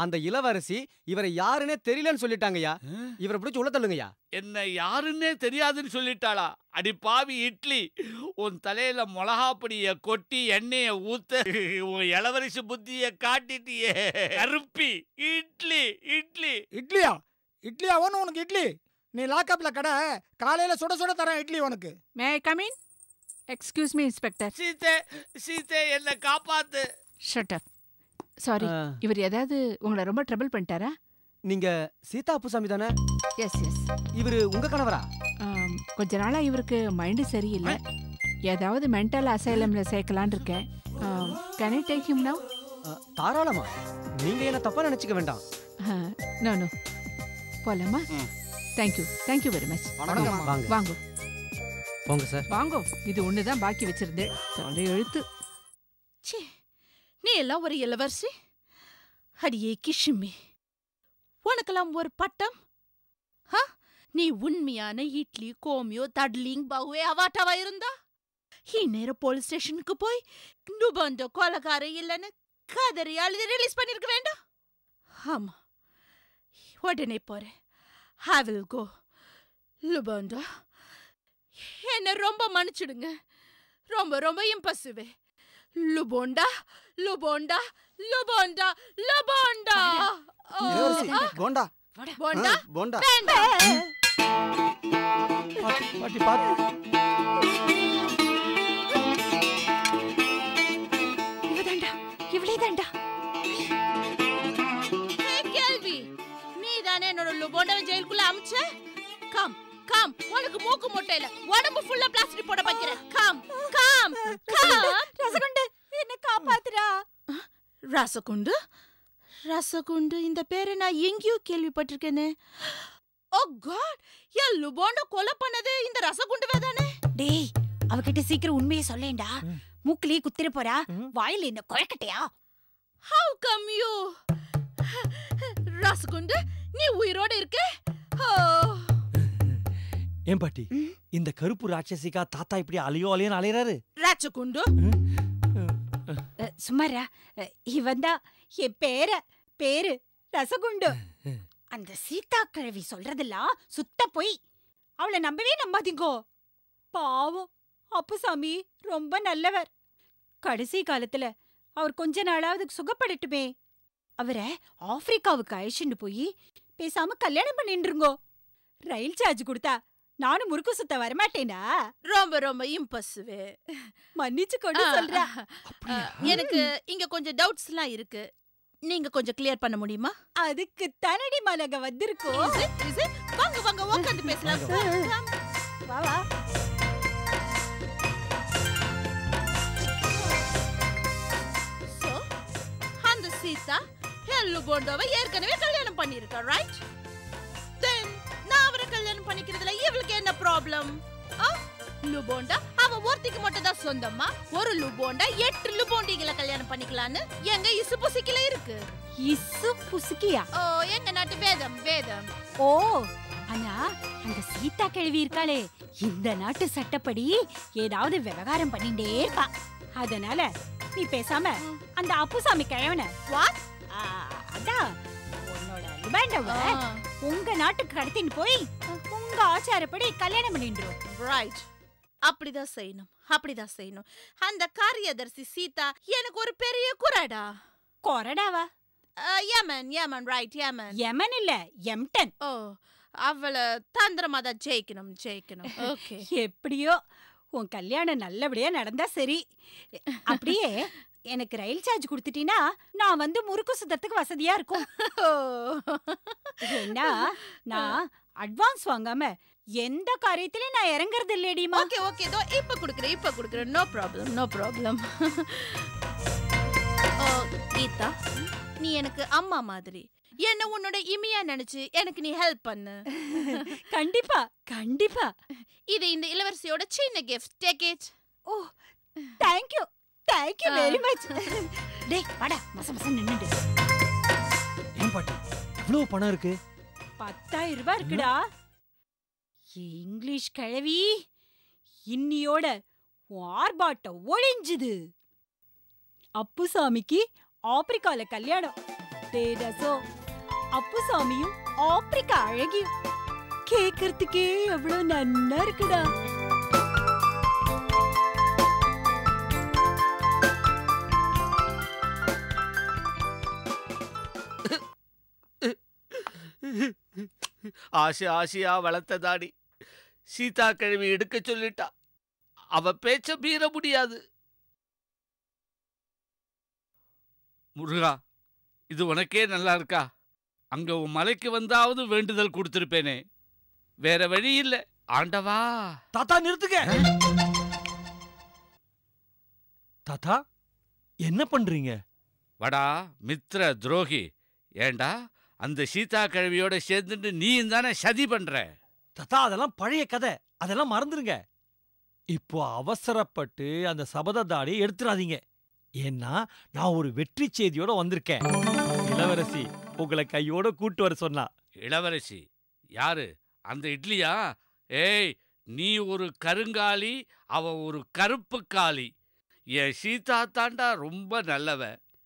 அந்த இளவரசி இவரை யாருன்னே தெரியலன்னு சொல்லிட்டாங்கய்யா இவரை பிடிச்சி உள்ள தள்ளுங்கய்யா என்ன யாருன்னே தெரியாதுன்னு சொல்லிட்டாளா அடி பாவி இட்லி உன் தலையில மிளகாப்பொடிய கொட்டி எண்ணெய ஊத்த உன் இளவரசி புத்திய காட்டிட்டியே கருப்பி இட்லி இட்லி இட்லியா இட்லியா ஒன்று உனக்கு இட்லி நீ லாக்கப்ல கடை காலையில சுட சுட தரேன் இட்லி உனக்கு may I come in excuse me inspector சீத்தே சீத்தே என்ன காப்பாத்து ஷட் அப் சாரி ஆ, இவர் ஏதாவது உங்களை ரொம்ப ட்ரபிள் பண்ணிட்டாரா நீங்க சீதா அப்புசாமி தானே எஸ் எஸ் இவரு உங்க கணவரா கொஞ்ச நாளா இவருக்கு மைண்டு சரியில்லை ஏதாவது மென்டல் அசைலம்ல சேர்க்கலான்னு இருக்கேன் can I take him now ஆ, தாராளமா நீங்க என்ன தப்பா நினைச்சுக்க வேண்டாம் நோ நோ போலாமா ம். தேங்க்யூ தேங்க்யூ வெரி மச் வணக்கம்மா. வாங்க வாங்கோ போங்க சார் வாங்கோ இது ஒன்று தான் பாக்கி வச்சிருந்தேன் தொலை எழுத்து ச்சே நீ எல்லாம் ஒரு இளவரசி அடியே கிஷுமி உனக்கெல்லாம் ஒரு பட்டம் ஹ? நீ உண்மையான இட்லி கோமியோ தட்லிங் பகுவே அவாட்டாவா இருந்தா இந்நேரம் போலீஸ் ஸ்டேஷனுக்கு போய் நுபந்த கொலகார இல்லைன்னு கதறி அழுது ரிலீஸ் பண்ணிருக்க வேண்டாம் ஆமா உடனே போறேன் ஐ வில் கோ லுபந்தோ என்ன ரொம்ப மன்னிச்சிடுங்க ரொம்ப ரொம்ப இம்பசிவே லுபோண்டா லுபோண்டா லுபோண்டா லுபோண்டா ஓ, இளவரசி ஆ, போண்டா போண்டா ஆ, போண்டா வேண்டாம் பாட்டி பாட்டி பாத்து இவதாண்டா இவளேதாண்டா ஹே கேள்வி நீ தானே என்னோட லுபோண்டாவை ஜெயிலுக்குள்ள அமிச்ச கம் கம் உனக்கு மூக்கு முட்டையில உடம்பு ஃபுல்லா பிளாஸ்டிக் போட வைக்கிறேன் கம் கம் கம் ரசகுண்டு என்ன காப்பாத்துறா ரசகுண்டு ரசகுண்டு இந்த பேரை நான் எங்கேயோ கேள்விப்பட்டிருக்கேனே ஓ காட் என் லுபோண்ட கொலை பண்ணது இந்த ரசகுண்டுவே தானே டேய் அவகிட்ட சீக்கிரம் உண்மையை சொல்லேன்டா மூக்கிலேயே குத்திர போறா வாயில என்ன குழக்கட்டையா ஹவ் கம் யூ ரசகுண்டு நீ உயிரோட இருக்க ஓ ஏன் பாட்டி இந்த கருப்பு ராட்சசிக்கா தாத்தா இப்படி அலையோ அலையோன்னு அலையறாரு ராச்சகுண்டு அஹ், சும்மாரா அஹ், இவன் தான் என் பேர பேரு ரசகுண்டு அந்த சீதா கிழவி சொல்றதெல்லாம் சுத்த பொய் அவளை நம்பவே நம்பாதீங்கோ பாவம் அப்புசாமி ரொம்ப நல்லவர் கடைசி காலத்துல அவர் கொஞ்ச நாளாவது சுகப்படட்டுமே அவரை ஆப்பிரிக்காவுக்கு அழைச்சிட்டு போய் பேசாம கல்யாணம் பண்ணிட்டுருங்கோ ரயில் சார்ஜ் கொடுத்தா நானும் முறுக்கு சுத்த வரமாட்டேனா ரொம்ப ரொம்ப இம்பசிவ் மன்னிச்சு கொண்டு சொல்றா எனக்கு இங்க கொஞ்சம் டவுட்ஸ் எல்லாம் இருக்கு நீங்க கொஞ்சம் கிளியர் பண்ண முடியுமா அதுக்கு தனடி மலக வந்திருக்கோம் Is it? Is it? வாங்க வாங்க உட்காந்து பேசலாம் Come, come. வா வா So, அந்த சீதா ஹெல்லு போண்டோவை ஏற்கனவே கல்யாணம் பண்ணிருக்கா ரைட் தென் நான் அவரை கல்யாணம் பண்ணிக்கிறதுல இவளுக்கு என்ன ப்ராப்ளம் லுபோண்டா அவ ஒருத்திக்கு மட்டும் தான் சொந்தமா ஒரு லுபோண்டா எட்டு லுபோண்டிகளை கல்யாணம் பண்ணிக்கலான்னு எங்க இசு புசிக்கல இருக்கு இசு புசுக்கியா ஓ எங்க நாட்டு வேதம் வேதம் ஓ ஆனா அந்த சீதா கிழவி இருக்காளே இந்த நாட்டு சட்டப்படி ஏதாவது விவகாரம் பண்ணிட்டே இருப்பா அதனால நீ பேசாம அந்த அப்புசாமி கிழவன What? அதான் உன்னோட லுபாண்டவ உங்க நாட்டுக்கு கடத்தின்னு போய் உங்க ஆச்சாரப்படி கல்யாணம் பண்ணிடுறோம் ரைட் அப்படிதான் செய்யணும் அப்படிதான் செய்யணும் அந்த காரியதர்சி சீதா எனக்கு ஒரு பெரிய குறாடா கொரடாவா ஏமன் ஏமன் ரைட் ஏமன் யமன் இல்ல எம்டன் ஓ அவளை தந்திரமா தான் ஜெயிக்கணும் ஜெயிக்கணும் ஓகே எப்படியோ உன் கல்யாணம் நல்லபடியா நடந்தா சரி அப்படியே எனக்கு ரயில் சார்ஜ் கொடுத்துட்டீன்னா நான் வந்து முறுக்கு சுத்தத்துக்கு வசதியா இருக்கும் ஏன்னா நான் அட்வான்ஸ் வாங்காம எந்த காரியத்திலயும் நான் இறங்குறது இல்லடிமா ஓகே ஓகே இதோ இப்ப குடுக்குறேன் இப்ப குடுக்குறேன் நோ ப்ராப்ளம் நோ ப்ராப்ளம் ஓ கீதா நீ எனக்கு அம்மா மாதிரி என்ன உன்னோட இமையா நினைச்சு எனக்கு நீ ஹெல்ப் பண்ணு கண்டிப்பா கண்டிப்பா இது இந்த இளவரசியோட சின்ன கிஃப்ட் டேக் இட் ஓ தேங்க்யூ தேங்க்யூ ஆ. வெரி மச் டேய் வாடா மச மச நின்னுடு ஏன் பாட்டி இவ்வளவு பணம் இருக்கு பத்தாயிரம் ரூபாய் இருக்குடா இங்கிலீஷ் கிழவி இன்னியோட உன் ஆர்ப்பாட்டம் ஒழிஞ்சுது அப்புசாமிக்கு ஆப்பிரிக்கால கல்யாணம் முட்டை ரசம் அப்புசாமியும் ஆப்பிரிக்கா அழகியும் கேக்குறதுக்கே எவ்வளவு நன்னா இருக்குடா ஆசை ஆசையா வளர்த்த தாடி சீதா கிழவி எடுக்க சொல்லிட்டா அவ பேச்ச மீற முடியாது முருகா இது உனக்கே நல்லா இருக்கா அங்க உன் மலைக்கு வந்தாவது வேண்டுதல் கொடுத்திருப்பேனே வேற வழி இல்ல ஆண்டவா தாத்தா நிறுத்துங்க தாத்தா என்ன பண்றீங்க வடா மித்ர துரோகி ஏண்டா அந்த சீதா கிழவியோட சேர்ந்துட்டு நீயும் தானே சதி பண்ற தாத்தா அதெல்லாம் பழைய கதை அதெல்லாம் மறந்துருங்க இப்போ அவசரப்பட்டு அந்த சபத தாடியை எடுத்துறாதீங்க ஏன்னா நான் ஒரு வெற்றி செய்தியோட வந்திருக்கேன் இளவரசி உங்களை கையோட கூட்டு வர சொன்னா இளவரசி யாரு அந்த இட்லியா ஏய் நீ ஒரு கருங்காலி அவ ஒரு கருப்பு காளி என் சீதா தாண்டா ரொம்ப நல்லவ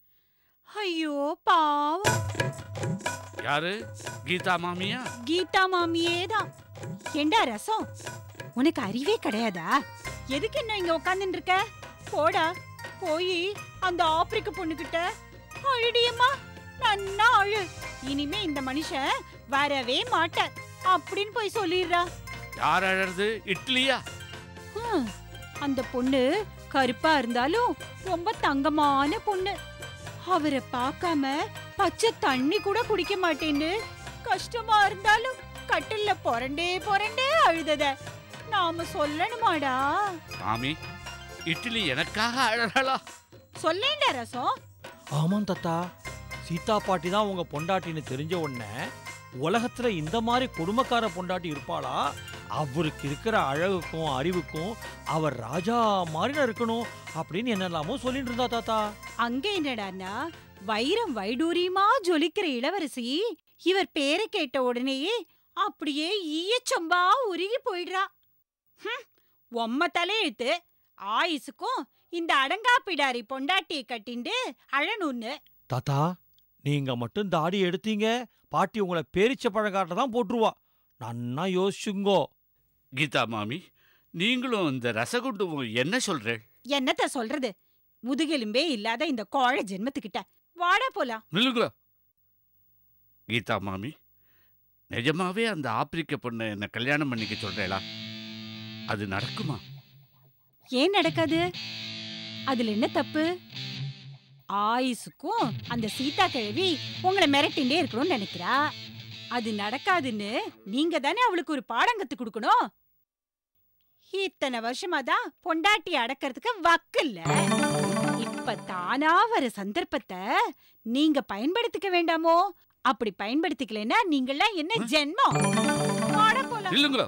ஐயோ பாவம் யாரு கீதா மாமியா கீதா மாமியே தான் ஏண்டா ரசம் உனக்கு அறிவே கிடையாதா எதுக்கு என்ன இங்க உட்காந்துட்டு இருக்க போடா போய் அந்த ஆப்பிரிக்க பொண்ணுகிட்ட அழுடியம்மா நன்னா அழு இனிமே இந்த மனுஷன் வரவே மாட்டார் அப்படின்னு போய் சொல்லிடுறா யார் அழறது இட்லியா ஹம், அந்த பொண்ணு கருப்பா இருந்தாலும் ரொம்ப தங்கமான பொண்ணு அவரை பார்க்காம பச்சை தண்ணி கூட குடிக்க மாட்டேன்னு கஷ்டமா இருந்தாலும் கட்டில்ல புரண்டே புரண்டே அழுதத நாம சொல்லணுமாடா மாமி இட்லி எனக்காக அழறலா சொல்லேண்டா ரசம் ஆமாம் தாத்தா சீதா பாட்டி தான் உங்க பொண்டாட்டின்னு தெரிஞ்ச உடனே உலகத்துல இந்த மாதிரி கொடுமைக்கார பொண்டாட்டி இருப்பாளா அவருக்கு இருக்கிற அழகுக்கும் அறிவுக்கும் அவர் ராஜா மாதிரி இருக்கணும் அப்படின்னு என்னெல்லாமோ சொல்லிட்டு இருந்தா தாத்தா அங்க என்னடான்னா வைரம் வைடூரியமா ஜொலிக்கிற இளவரசி இவர் பேரை கேட்ட உடனேயே அப்படியே ஈயச்சொம்பா உருகி போயிடுறா ஹம், உம்ம தலையெழுத்து ஆயுசுக்கும் இந்த அடங்கா பிடாரி பொண்டாட்டியை கட்டிண்டு அழணும்னு தாத்தா நீங்க மட்டும் தாடி எடுத்தீங்க பாட்டி உங்களை பேரிச்ச பழங்காட்ட தான் போட்டுருவா நன்னா யோசிச்சுங்கோ கீதா மாமி நீங்களும் இந்த ரசகுண்டுவும் என்ன சொல்றேன் என்னத்த சொல்றது முதுகெலும்பே இல்லாத இந்த கோழ ஜென்மத்துக்கிட்ட வாடா போலாம் நில்லுங்களா கீதா மாமி நிஜமாவே அந்த ஆப்பிரிக்க பொண்ணை என்ன கல்யாணம் பண்ணிக்க சொல்றேளா அது நடக்குமா ஏன் நடக்காது அதுல என்ன தப்பு ஆயுசுக்கும் அந்த சீதா கிழவி உங்களை மிரட்டிண்டே இருக்கணும்னு நினைக்கிறா அது நடக்காதுன்னு நீங்க தானே அவளுக்கு ஒரு பாடம் கத்து கொடுக்கணும் இத்தனை வருஷமா தான் பொண்டாட்டி அடக்கிறதுக்கு வக்கில்ல இப்ப தானா வர சந்தர்ப்பத்தை நீங்க பயன்படுத்திக்க வேண்டாமோ அப்படி பயன்படுத்திக்கலைன்னா நீங்கெல்லாம் என்ன ஜென்மம் வாடா போலாம் இல்லுங்களோ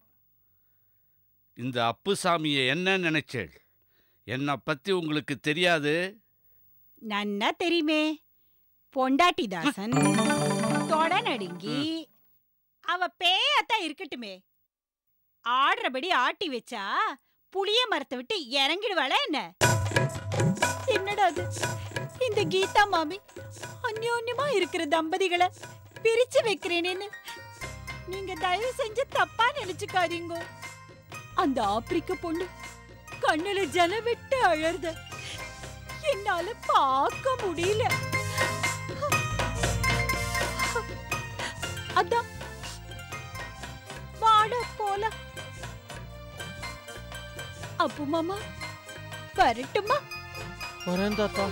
இந்த அப்புசாமியை என்ன நினைச்சேள் என்னை பத்தி உங்களுக்கு தெரியாது நன்னா தெரியுமே பொண்டாட்டி தாசன் தொட நடுங்கி அவ பேயத்தான் இருக்கட்டுமே ஆடுறபடி ஆட்டி வச்சா புளிய மரத்தை விட்டு இறங்கிடுவாளா என்ன என்னடா அது இந்த கீதா மாமி அந்யோன்யமா இருக்கிற தம்பதிகளை பிரிச்சு வைக்கிறேனேன்னு நீங்க தயவு செஞ்சு தப்பா நினைச்சுக்காதீங்க அந்த ஆப்பிரிக்க பொண்ணு கண்ணுல ஜல விட்டு அழறத என்னால பார்க்க முடியல அதான் வாட போலாம் அப்பு மாமா வரட்டுமா வரேன் தாத்தா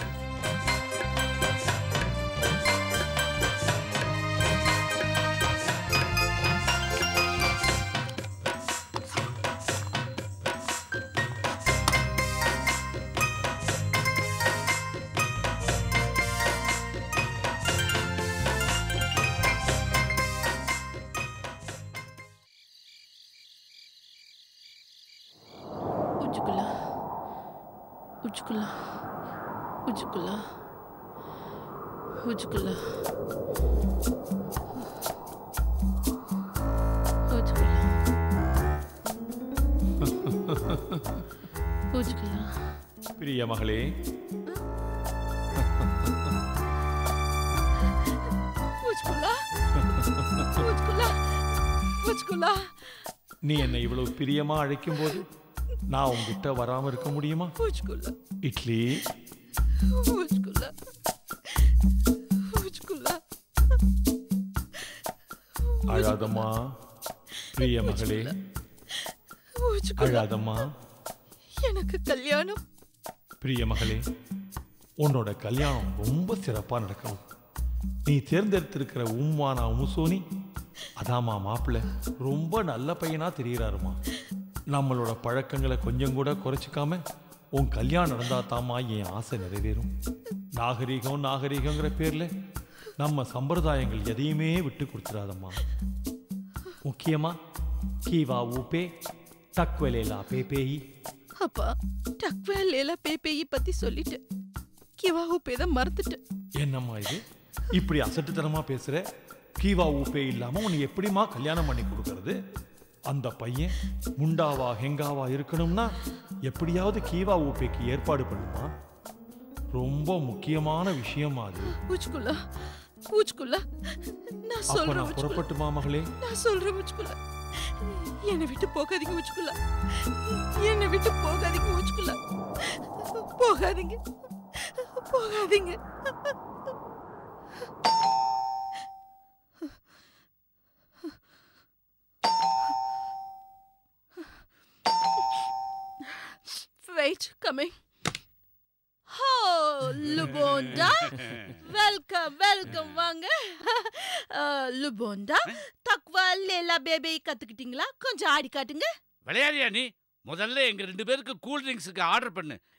உஜுகுலா உஜுகுலா உஜுகுலா உஜுகுலா உஜுகுலா உஜுகுலா பிரிய மகளே முச்சுக்குலா முச்சுக்குலா முச்சுக்குலா நீ என்னை இவ்வளவு பிரியமா அழைக்கும் போது நான் உங்ககிட்ட வராம இருக்க முடியுமா முச்சுக்குலா இட்லி முச்சுக்குலா முச்சுக்குலா அழாதம்மா பிரிய மகளே முச்சுக்குலா அழாதம்மா எனக்கு கல்யாணம் பிரிய மகளே உன்னோட கல்யாணம் ரொம்ப சிறப்பா நடக்கணும் நீ தேர்ந்தெடுத்திருக்கிற உம்மானா உமுசோனி அதாம்மா மாப்பிள்ளை ரொம்ப நல்ல பையனா தெரியறாருமா நம்மளோட பழக்கங்களை கொஞ்சம் கூட குறைச்சிக்காம உன் கல்யாணம் நடந்தா தாமா என் ஆசை நிறைவேறும் நாகரீகம் நாகரீகங்கிற பேர்ல நம்ம சம்பிரதாயங்கள் எதையுமே விட்டு கொடுத்துடாதம்மா முக்கியமா கீவா ஊப்பே தக்வலேலா பேபேயி அப்பா டக்வே லேலா பேபேயி பத்தி சொல்லிட்டேன் கிவாஹு பேத மறந்துட்டேன் என்னம்மா இது இப்படி அசட்டுத்தனமா பேசுற கீவா ஊப்பே இல்லாம உன்னை எப்படிம்மா கல்யாணம் பண்ணி கொடுக்கறது அந்த பையன் முண்டாவா ஹெங்காவா இருக்கணும்னா எப்படியாவது கீவா ஊப்பேக்கு ஏற்பாடு பண்ணுமா ரொம்ப முக்கியமான விஷயமா அது முச்சுக்குலா முச்சுக்குலா நான் அப்ப சொல்றேன் நான் முச்சுக்குலா புறப்பட்டுமா மகளே நான் சொல்றேன் முச்சுக்குலா என்னை விட்டு போகாதீங்க முச்சுக்குலா என்னை விட்டு போகாதீங்க முச்சுக்குலா போகாதீங்க போகாதீங்க Wait, coming. Oh, Lubonda. Welcome welcome வாங்க அஹ், லுபோண்டா தக்வா லேலா பேபி கத்துக்கிட்டீங்களா கொஞ்சம் ஆடி காட்டுங்க விளையாடியா நீ முதல்ல எங்க ரெண்டு பேருக்கு கூல் ட்ரிங்க்ஸுக்கு ஆர்டர் பண்ணு